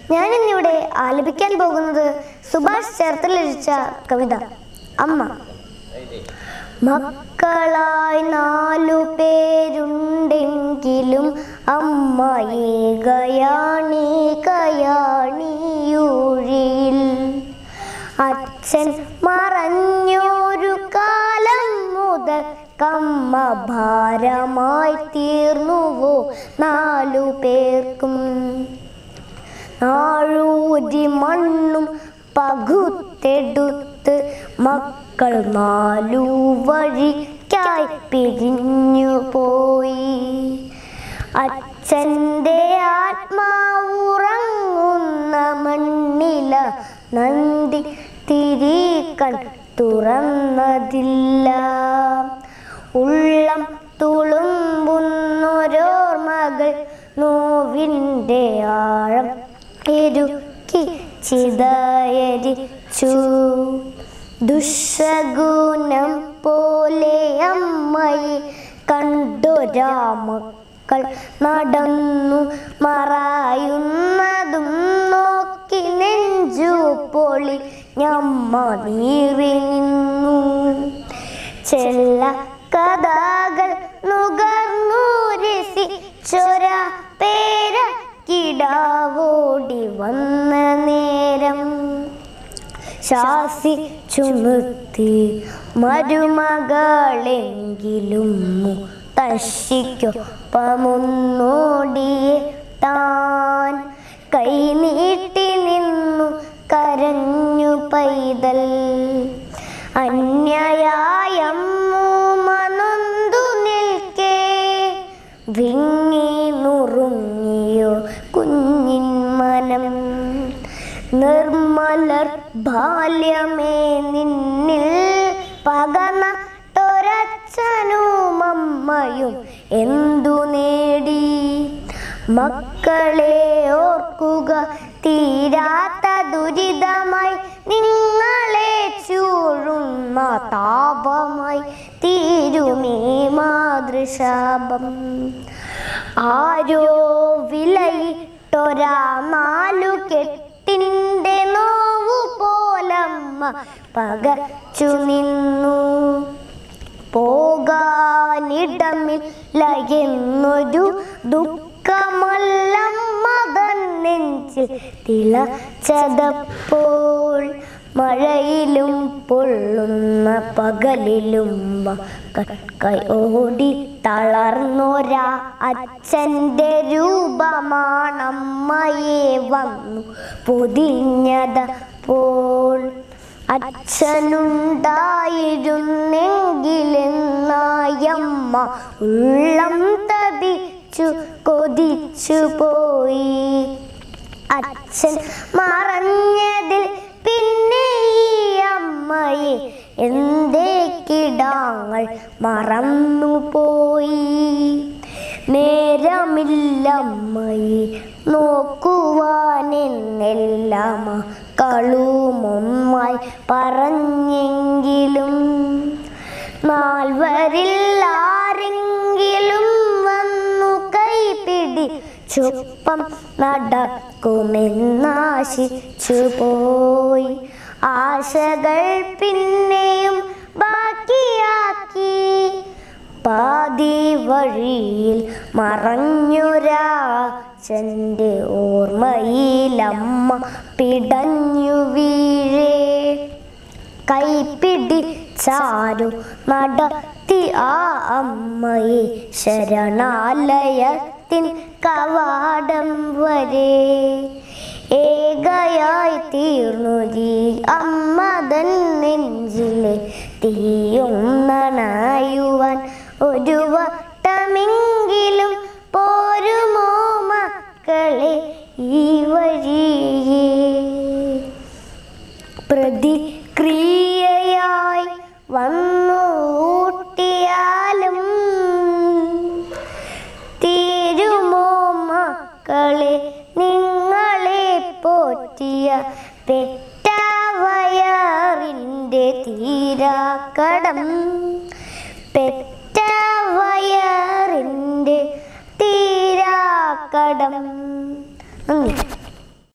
ഞാൻ ഇന്നിവിടെ ആലപിക്കാൻ പോകുന്നത് സുഭാഷ് ചേർത്തൽ രചിച്ച കവിത അമ്മ മക്കളായി നാലു പേരുണ്ടെങ്കിലും അമ്മ ഏകയാണി കയാണിയൂഴിയിൽ അച്ഛൻ മറഞ്ഞൊരു കാലം മുതൽ കമ്മ ഭാരമായി തീർന്നുവോ നാലു പേർക്കും നാഴൂരി മണ്ണും പകുത്തെടുത്ത് മക്കൾ നാലു വഴിക്കായി പിരിഞ്ഞു പോയി അച്ഛൻ്റെ ആത്മാവുറങ്ങുന്ന മണ്ണില നന്ദി തിരികൺ തുറന്നതില്ല ഉള്ളം തുളുമ്പുന്നൊരോർമകൾ നോവിൻ്റെ ആഴം ഇരുക്കി ചിതയരിച്ചു ദുഷഗുണം പോലെ അമ്മയെ കണ്ടൊരാ മക്കൾ നടന്നു മറയുന്നതും നോക്കി നെഞ്ചു പൊളി ഞമ്മ നീറി നിന്നു ചെല്ല കഥകൾ നുകർന്നു രസിച്ചൊര പേര കിടാവോടി വന്ന നേരം ശാസിച്ചു മരുമകളെങ്കിലും തശിക്കൊപ്പമൊന്നോടിയെ താൻ കൈനീട്ടി നിന്നു കരഞ്ഞു പൈതൽ അന്യയായമ്മൂമനൊന്തു നിൽക്കേ വിങ്ങി നുറുങ്ങിയോ കുഞ്ഞിൻ മനം നിർമ്മലർ ബാല്യമേ നിന്നിൽ പകനട്ടൊരച്ഛനും അമ്മയും എന്തു നേടി മക്കളെ ഓർക്കുക തീരാത്ത ദുരിതമായി നിങ്ങളെ ചൂഴുന്ന താപമായി തീരുമേ മാതൃശാപം ആരോ വിലയിട്ടൊരാ നാലു കെട്ടിൻ്റെ നോവു പോലമ്മ പകച്ചു നിന്നു പോകാനിടമില്ല എന്നൊരു ദുഃഖമല്ലമ്മ തൻ നെഞ്ചിൽ തിളച്ചതപ്പോൾ മഴയിലും പൊള്ളുന്ന പകലിലും കൈ ഓടി തളർന്നൊരാ അച്ഛൻ്റെ രൂപമാണമ്മയെ വന്നു പൊതിഞ്ഞതപ്പോൾ അച്ഛനുണ്ടായിരുന്നെങ്കിലെന്നായമ്മ ഉള്ളം തപിച്ചു കൊതിച്ചു പോയി അച്ഛൻ മറഞ്ഞതിൽ പിന്നെ ഈ അമ്മയെ എന്തേ കിടാങ്ങൾ മറന്നുപോയി നേരമില്ലമ്മയെ നോക്കുവാനെന്നെല്ലാം കളുമൊന്നായി പറഞ്ഞെങ്കിലും നാൽവരിൽ ആരെങ്കിലും വന്നു കൈപിടി ചുപ്പം നടക്കുമെന്നാശിച്ചു പോയി ആശകൾ പിന്നെയും ബാക്കിയാക്കി പാതി വഴിയിൽ മറഞ്ഞൊരാച്ചൻ്റെ ഓർമ്മയിലമ്മ പിടഞ്ഞു വീഴേ കൈപ്പിടിച്ചാരു നടത്തി ആ അമ്മയെ ശരണാലയത്തിൻ കവാടം വരെ ഏകയായി തീർന്നു ജീ അമ്മ തൻ നെഞ്ചിലെ തീയൊന്നണയുവാൻ ഒരു വട്ടമെങ്കിലും പോരുമോ മക്കളെ ഈ വഴിയേ പ്രതിക്രിയയായി വന്നു ഊട്ടിയാലും തീരുമോ മക്കളെ നിങ്ങളെ പോറ്റിയ പെറ്റ വയറിൻ്റെ തീരാക്കടം പെറ്റ വയറിൻ്റെ തീരാക്കടം നന്ദി